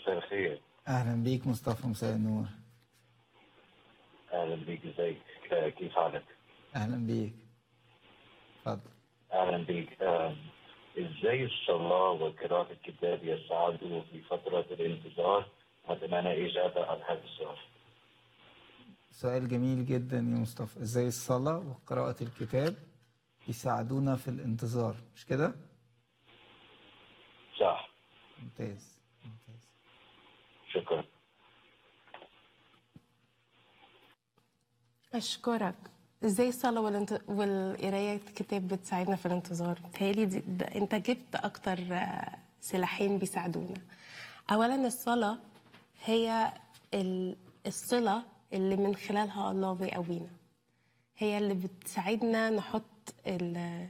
مساء الخير اهلا بيك مصطفى مساء النور اهلا بيك ازيك آه، كيف حالك؟ اهلا بيك اتفضل اهلا بيك آم، ازاي الصلاة وقراءة الكتاب يساعدوا في فترة الانتظار؟ أتمنى إجابة على هذا السؤال. سؤال جميل جدا يا مصطفى ازاي الصلاة وقراءة الكتاب يساعدونا في الانتظار مش كده صح ممتاز ممتاز شكرا أشكرك ازاي الصلاة والانت... والقراية الكتاب بتساعدنا في الانتظار بتهيألي دي... ده انت جبت اكتر آه، سلاحين بيساعدونا اولا الصلاة هي ال... الصلة اللي من خلالها الله بيقوينا هي اللي بتساعدنا نحط ال...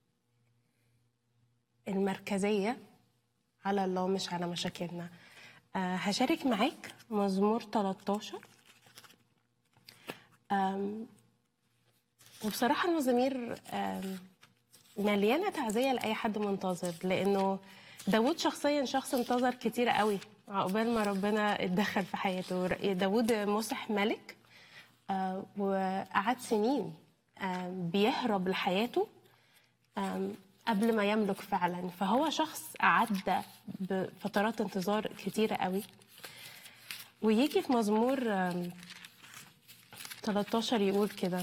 المركزية على الله مش على مشاكلنا آه، هشارك معاك مزمور 13 أم، وبصراحة المزامير أم، مليانة تعزية لأي حد منتظر لأنه داود شخصيا شخص انتظر كتير قوي عقبال ما ربنا اتدخل في حياته داود مصح ملك آه، وقعد سنين آم، بيهرب لحياته آم، قبل ما يملك فعلا فهو شخص عدى بفترات انتظار كتيرة قوي ويجي في مزمور آم، 13 يقول كده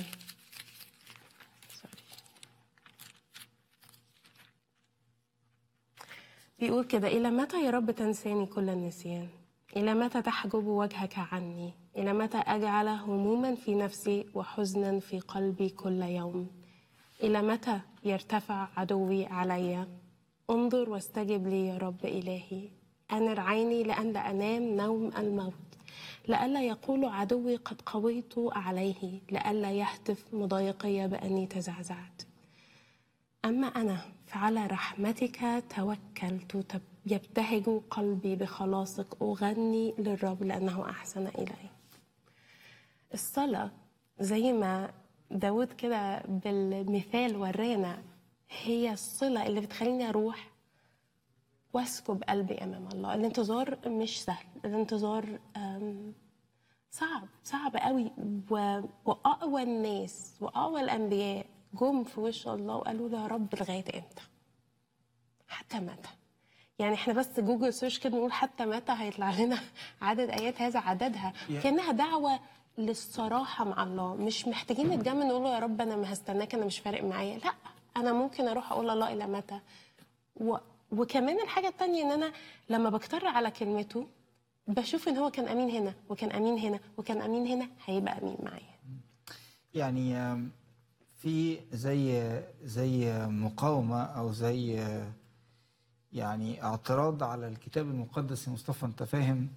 بيقول كده إلى متى يا رب تنساني كل النسيان إلى متى تحجب وجهك عني إلى متى أجعل هموما في نفسي وحزنا في قلبي كل يوم إلى متى يرتفع عدوي علي انظر واستجب لي يا رب إلهي أنر عيني لأن لا أنام نوم الموت لئلا يقول عدوي قد قويت عليه لئلا يهتف مضايقي بأني تزعزعت أما أنا فعلى رحمتك توكلت تب- يبتهج قلبي بخلاصك أغني للرب لأنه أحسن إلي الصلاة زي ما داود كده بالمثال ورانا هي الصلة اللي بتخليني أروح واسكب قلبي أمام الله الانتظار مش سهل الانتظار أم، صعب صعب قوي و... واقوى الناس واقوى الانبياء جم في وش الله وقالوا له يا رب لغايه امتى حتى متى يعني احنا بس جوجل سيرش كده نقول حتى متى هيطلع لنا عدد ايات هذا عددها Yeah. كانها دعوه للصراحه مع الله مش محتاجين نتجمل نقول له يا رب انا ما هستناك انا مش فارق معايا لا انا ممكن اروح اقول الله الى متى و... وكمان الحاجه التانية ان انا لما بكتر على كلمته بشوف ان هو كان امين هنا وكان امين هنا وكان امين هنا هيبقى امين معايا يعني آم، في زي زي مقاومة أو زي آه، يعني اعتراض على الكتاب المقدس يا مصطفى أنت فاهم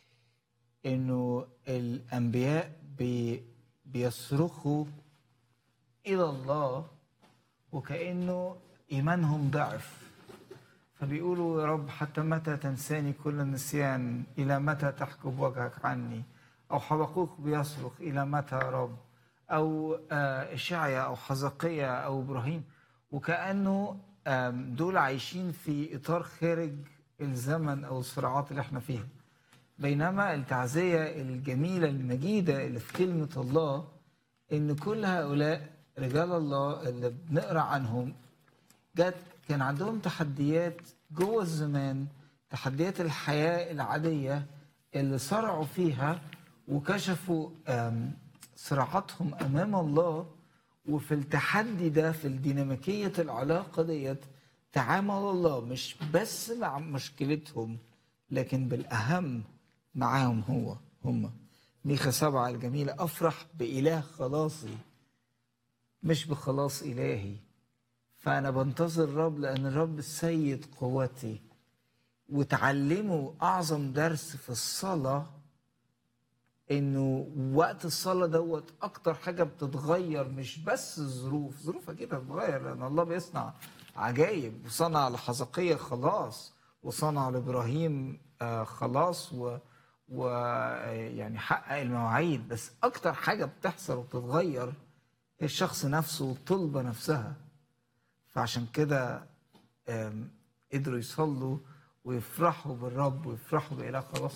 إنه الأنبياء بي بيصرخوا إلى الله وكأنه إيمانهم ضعف فبيقولوا يا رب حتى متى تنساني كل النسيان إلى متى تحجب وجهك عني أو حبقوق بيصرخ إلى متى يا رب أو آه، إشعيا أو حزقية أو إبراهيم وكأنه آم، دول عايشين في إطار خارج الزمن أو الصراعات اللي احنا فيها بينما التعزية الجميلة المجيدة اللي في كلمة الله إن كل هؤلاء رجال الله اللي بنقرأ عنهم جت كان عندهم تحديات جوه الزمان تحديات الحياة العادية اللي صرعوا فيها وكشفوا آم، صراعاتهم أمام الله وفي التحدي ده في الديناميكية العلاقة ديت تعامل الله مش بس مع مشكلتهم لكن بالأهم معاهم هو هم ميخا سبعة الجميلة أفرح بإله خلاصي مش بخلاص إلهي فأنا بنتظر الرب لأن الرب السيد قوتي وتعلموا أعظم درس في الصلاة إنه وقت الصلاة دوت أكتر حاجة بتتغير مش بس الظروف ظروف أكيد هتتغير لأن الله بيصنع عجائب وصنع لحزقية خلاص وصنع لإبراهيم آه، خلاص و ويعني حقق المواعيد بس أكتر حاجة بتحصل وبتتغير هي الشخص نفسه والطلبة نفسها فعشان كده آم، قدروا يصلوا ويفرحوا بالرب ويفرحوا بإله خلاص